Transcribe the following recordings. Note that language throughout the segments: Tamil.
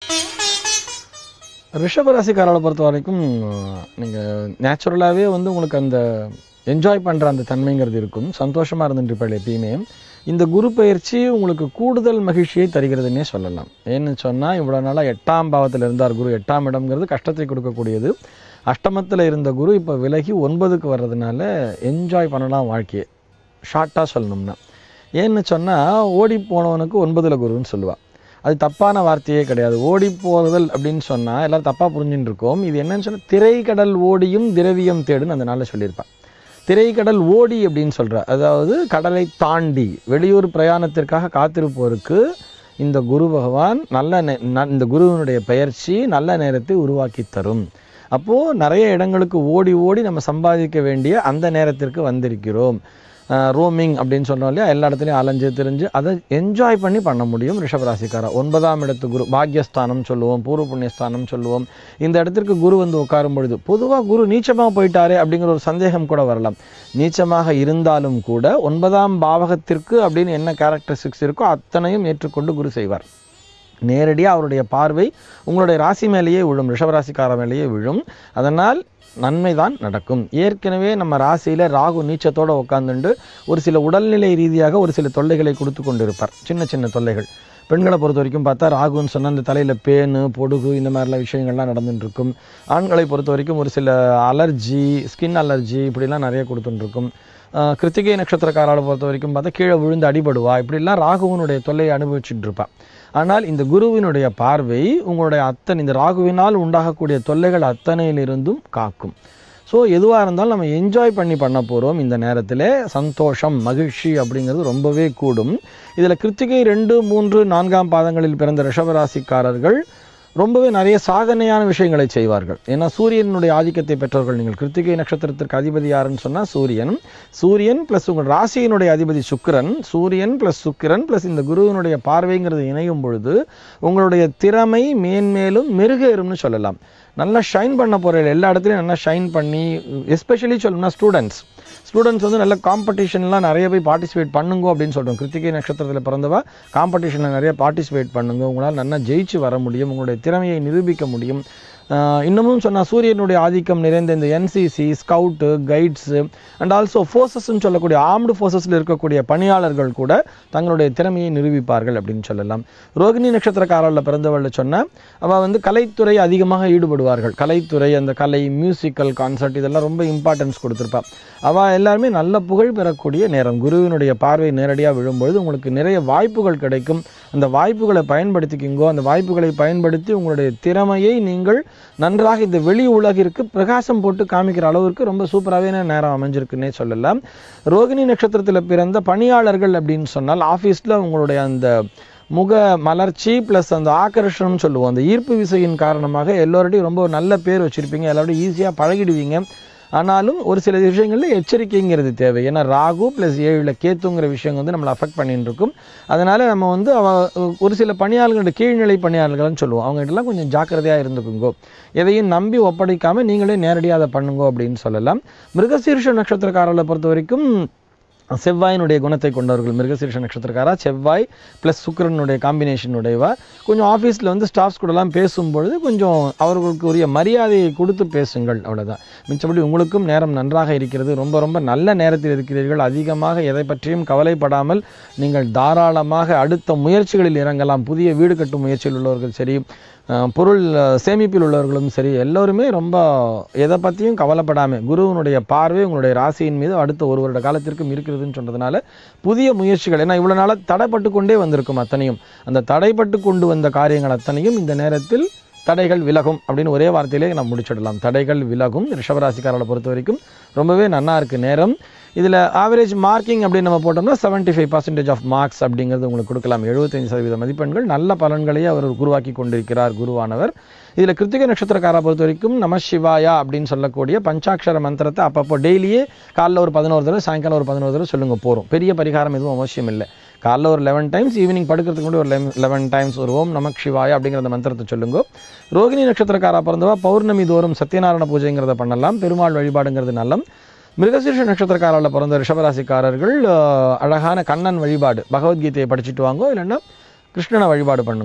ரிஷபராசிக்காரர்களை பொறுத்த வரைக்கும் நீங்கள் நேச்சுரலாகவே வந்து உங்களுக்கு அந்த என்ஜாய் பண்ணுற அந்த தன்மைங்கிறது இருக்கும் சந்தோஷமாக இருந்துட்டு எப்பயுமே இந்த குரு பயிற்சி உங்களுக்கு கூடுதல் மகிழ்ச்சியை தருகிறதுனே சொல்லலாம் ஏன்னு சொன்னால் இவ்வளோ நாளாக எட்டாம் பாவத்தில் இருந்தார் குரு எட்டாம் இடம்ங்கிறது கஷ்டத்தை கொடுக்கக்கூடியது அஷ்டமத்தில் இருந்த குரு இப்போ விலகி ஒன்பதுக்கு வர்றதுனால என்ஜாய் பண்ணலாம் வாழ்க்கையை ஷார்ட்டாக சொல்லணும்னா ஏன்னு சொன்னால் ஓடி போனவனுக்கு ஒன்பதில் குருன்னு சொல்லுவாள் அது தப்பான வார்த்தையே கிடையாது ஓடி போறுதல் அப்படின்னு சொன்னால் எல்லாரும் தப்பாக புரிஞ்சுட்டு இருக்கோம் இது என்னன்னு சொன்னால் திரைக்கடல் ஓடியும் திரவியம் தேடுன்னு அந்த நாளில் சொல்லியிருப்பான் திரைக்கடல் ஓடி அப்படின்னு சொல்கிறா அதாவது கடலை தாண்டி வெளியூர் பிரயாணத்திற்காக காத்திருப்போருக்கு இந்த குரு பகவான் நல்ல நே- ந- இந்த குருவினுடைய பெயர்ச்சி நல்ல நேரத்தை உருவாக்கி தரும் அப்போது நிறைய இடங்களுக்கு ஓடி ஓடி நம்ம சம்பாதிக்க வேண்டிய அந்த நேரத்திற்கு வந்திருக்கிறோம் ரோமிங் அப்படின்னு சொன்னோம் இல்லையா எல்லா இடத்துலையும் அலைஞ்சு தெரிஞ்சு அதை என்ஜாய் பண்ணி பண்ண முடியும் ரிஷபராசிக்காரா ஒன்பதாம் இடத்து குரு பாக்யஸ்தானம் சொல்லுவோம் பூர்வ புண்ணியஸ்தானம் சொல்லுவோம் இந்த இடத்திற்கு குரு வந்து உட்காரும் பொழுது பொதுவாக குரு நீச்சமாக போயிட்டாரே அப்படிங்கிற ஒரு சந்தேகம் கூட வரலாம் நீச்சமாக இருந்தாலும் கூட ஒன்பதாம் பாவகத்திற்கு அப்படின்னு என்ன கேரக்டரிஸ்டிக்ஸ் இருக்கோ அத்தனையும் ஏற்றுக்கொண்டு குரு செய்வார் நேரடியாக அவருடைய பார்வை உங்களுடைய ராசி மேலேயே விழும் ரிஷபராசிக்கார மேலேயே விழும் அதனால் நன்மை தான் நடக்கும் ஏற்கனவே நம்ம ராசியில் ராகு நீச்சத்தோட உட்காந்துண்டு ஒரு சில உடல்நிலை ரீதியாக ஒரு சில தொல்லைகளை கொடுத்து கொண்டிருப்பார் சின்ன சின்ன தொல்லைகள் பெண்களை பொறுத்த வரைக்கும் பார்த்தா ராகுன்னு சொன்னால் அந்த தலையில் பேனு பொடுகு இந்த மாதிரிலாம் விஷயங்கள்லாம் நடந்துட்டு இருக்கும் ஆண்களை பொறுத்த வரைக்கும் ஒரு சில அலர்ஜி ஸ்கின் அலர்ஜி இப்படிலாம் நிறைய கொடுத்துட்டு இருக்கும் ஆஹ் கிருத்திகை நட்சத்திரக்காரால பொறுத்த வரைக்கும் பார்த்தா கீழே விழுந்து அடிபடுவா இப்படிலாம் ராகுவனுடைய தொல்லையை அனுபவிச்சுட்டு இருப்பா ஆனால் இந்த குருவினுடைய பார்வை உங்களுடைய அத்தனை இந்த ராகுவினால் உண்டாகக்கூடிய தொல்லைகள் அத்தனையிலிருந்தும் காக்கும் ஸோ எதுவாக இருந்தாலும் நம்ம என்ஜாய் பண்ணி பண்ண போகிறோம் இந்த நேரத்தில் சந்தோஷம் மகிழ்ச்சி அப்படிங்கிறது ரொம்பவே கூடும் இதில் கிருத்திகை ரெண்டு மூன்று நான்காம் பாதங்களில் பிறந்த ரிஷபராசிக்காரர்கள் ரொம்பவே நிறைய சாதனையான விஷயங்களை செய்வார்கள் ஏன்னா சூரியனுடைய ஆதிக்கத்தை பெற்றவர்கள் நீங்கள் கிருத்திகை நட்சத்திரத்திற்கு அதிபதி யாருன்னு சொன்னால் சூரியன் சூரியன் ப்ளஸ் உங்கள் ராசியினுடைய அதிபதி சுக்கிரன் சூரியன் ப்ளஸ் சுக்கிரன் ப்ளஸ் இந்த குருவினுடைய பார்வைங்கிறது இணையும் பொழுது உங்களுடைய திறமை மேன்மேலும் மெருகேறும்னு சொல்லலாம் நல்லா ஷைன் பண்ண போகிற எல்லா இடத்துலையும் நல்லா ஷைன் பண்ணி எஸ்பெஷலி சொல்லணும்னா ஸ்டூடெண்ட்ஸ் ஸ்டூடெண்ட்ஸ் வந்து நல்ல காம்படிஷன்லாம் நிறைய போய் பார்ட்டிசிபேட் பண்ணுங்க அப்படின்னு சொல்கிறோம் கிருத்திகை நட்சத்திரத்தில் பிறந்தவா காம்படிஷனில் நிறைய பார்ட்டிசிபேட் பண்ணுங்க உங்களால் நல்லா ஜெயிச்சு வர முடியும் உங்களுடைய திறமையை நிரூபிக்க முடியும் ஆஹ் இன்னமும் சொன்னால் சூரியனுடைய ஆதிக்கம் நிறைந்த இந்த NCC scout guides and also ஃபோர்ஸஸ்ன்னு சொல்லக்கூடிய ஆர்ம்டு ஃபோர்ஸஸில் இருக்கக்கூடிய பணியாளர்கள் கூட தங்களுடைய திறமையை நிரூபிப்பார்கள் அப்படின்னு சொல்லலாம் ரோகிணி நட்சத்திரக்காரர்ல பிறந்தவள் சொன்னால் அவள் வந்து கலைத்துறை அதிகமாக ஈடுபடுவார்கள் கலைத்துறை அந்த கலை மியூசிக்கல் கான்சர்ட் இதெல்லாம் ரொம்ப இம்பார்ட்டன்ஸ் கொடுத்துருப்பா அவள் எல்லாருமே நல்ல புகழ் பெறக்கூடிய நேரம் குருவினுடைய பார்வை நேரடியாக விழும்பொழுது உங்களுக்கு நிறைய வாய்ப்புகள் கிடைக்கும் அந்த வாய்ப்புகளை பயன்படுத்திக்கிங்கோ அந்த வாய்ப்புகளை பயன்படுத்தி உங்களுடைய திறமையை நீங்கள் நன்றாக இந்த வெளி உலகிற்கு பிரகாசம் போட்டு காமிக்கிற அளவிற்கு ரொம்ப சூப்பராகவே நேரம் அமைஞ்சிருக்குன்னே சொல்லலாம் ரோகிணி நட்சத்திரத்தில் பிறந்த பணியாளர்கள் அப்படின்னு சொன்னால் ஆஃபீஸில் உங்களுடைய அந்த முக மலர்ச்சி ப்ளஸ் அந்த ஆக்கர்ஷணம்னு சொல்லுவோம் அந்த ஈர்ப்பு விசையின் காரணமாக எல்லோருடையும் ரொம்ப நல்ல பேர் வச்சுருப்பீங்க எல்லாரோடையும் ஈஸியாக பழகிடுவீங்க ஆனாலும் ஒரு சில விஷயங்களில் எச்சரிக்கைங்கிறது தேவை ஏன்னா ராகு ப்ளஸ் ஏழில் கேத்துங்கிற விஷயம் வந்து நம்மளை அஃபெக்ட் பண்ணிட்டு இருக்கும் அதனால் நம்ம வந்து அவ ஒரு சில பணியாளர்களோட கீழ்நிலை பணியாளர்கள்னு சொல்லுவோம் அவங்ககிட்டலாம் கொஞ்சம் ஜாக்கிரதையாக இருந்துக்குங்கோ எதையும் நம்பி ஒப்படைக்காமல் நீங்களே நேரடியாக அதை பண்ணுங்க அப்படின்னு சொல்லலாம் மிருகசீர்ஷ நட்சத்திரக்காரர்களை பொறுத்த வரைக்கும் செவ்வாயினுடைய குணத்தை கொண்டவர்கள் மிருகசீர்ஷ நட்சத்திரக்காரா செவ்வாய் ப்ளஸ் சுக்கிரனுடைய காம்பினேஷனுடையவா கொஞ்சம் ஆஃபீஸில் வந்து ஸ்டாஃப்ஸ் கூடலாம் பேசும்பொழுது கொஞ்சம் அவர்களுக்கு உரிய மரியாதையை கொடுத்து பேசுங்கள் அவ்வளவுதான் மிச்சபடி உங்களுக்கும் நேரம் நன்றாக இருக்கிறது ரொம்ப ரொம்ப நல்ல நேரத்தில் இருக்கிறீர்கள் அதிகமாக எதை பற்றியும் கவலைப்படாமல் நீங்கள் தாராளமாக அடுத்த முயற்சிகளில் இறங்கலாம் புதிய வீடு கட்டும் முயற்சியில் உள்ளவர்கள் சரி அஹ், பொருள் அஹ், சேமிப்பில் உள்ளவர்களும் சரி எல்லோருமே ரொம்ப எதை பற்றியும் கவலைப்படாமல் குருவினுடைய பார்வை உங்களுடைய ராசியின் மீது அடுத்த ஒரு வருட காலத்திற்கும் இருக்கிறதுன்னு சொன்னதுனால புதிய முயற்சிகள் ஏன்னா இவ்வளோ நாளாக தடைப்பட்டு கொண்டே வந்திருக்கும் அத்தனையும் அந்த தடைப்பட்டு கொண்டு வந்த காரியங்கள் அத்தனையும் இந்த நேரத்தில் தடைகள் விலகும் அப்படின்னு ஒரே வார்த்தையிலே நம்ம முடிச்சிடலாம் தடைகள் விலகும் ரிஷபராசிக்காரர்களை பொறுத்த வரைக்கும் ரொம்பவே நன்னா இருக்கு நேரம் இதில் ஆவரேஜ் மார்க்கிங் அப்படின்னு நம்ம போட்டோம்னா seventy five percentage of marks அப்படிங்கிறது உங்களுக்கு கொடுக்கலாம் 75% சதவீத மதிப்பெண்கள் நல்ல பலன்களையே அவர் உருவாக்கி கொண்டிருக்கிறார் குருவானவர் இதில் கிருத்திகை நட்சத்திரக்காரை பொறுத்த வரைக்கும் நம சிவாயா அப்படின்னு சொல்லக்கூடிய பஞ்சாட்சர மந்திரத்தை அப்பப்போ டெய்லியே காலைல ஒரு பதினோரு தடவை சாயங்காலம் ஒரு பதினோரு தடவை சொல்லுங்க போகிறோம் பெரிய பரிகாரம் எதுவும் அவசியம் இல்லை காலைல ஒரு லெவன் டைம்ஸ் ஈவினிங் படுக்கிறதுக்கு முன்னாடி ஒரு லெவன் டைம்ஸ் ஒரு ஓம் நமக் சிவாய அப்படிங்கிற அந்த மந்திரத்தை சொல்லுங்க ரோகிணி நட்சத்திரக்காரா பிறந்தவா பௌர்ணமி தோறும் சத்யநாராயண பூஜைங்கிறத பண்ணலாம் பெருமாள் வழிபாடுங்கிறது நல்லம் மிருகசீர்ஷ நட்சத்திரக்காரில் பிறந்த ரிஷபராசிக்காரர்கள் அஹ், அழகான கண்ணன் வழிபாடு பகவத்கீதையை படிச்சுட்டு வாங்கோ இல்லைன்னா கிருஷ்ணனை வழிபாடு பண்ணுங்கோ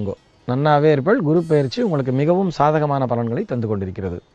நன்னாவே இருப்பள் குரு பயிற்சி உங்களுக்கு மிகவும் சாதகமான பலன்களை தந்து கொண்டிருக்கிறது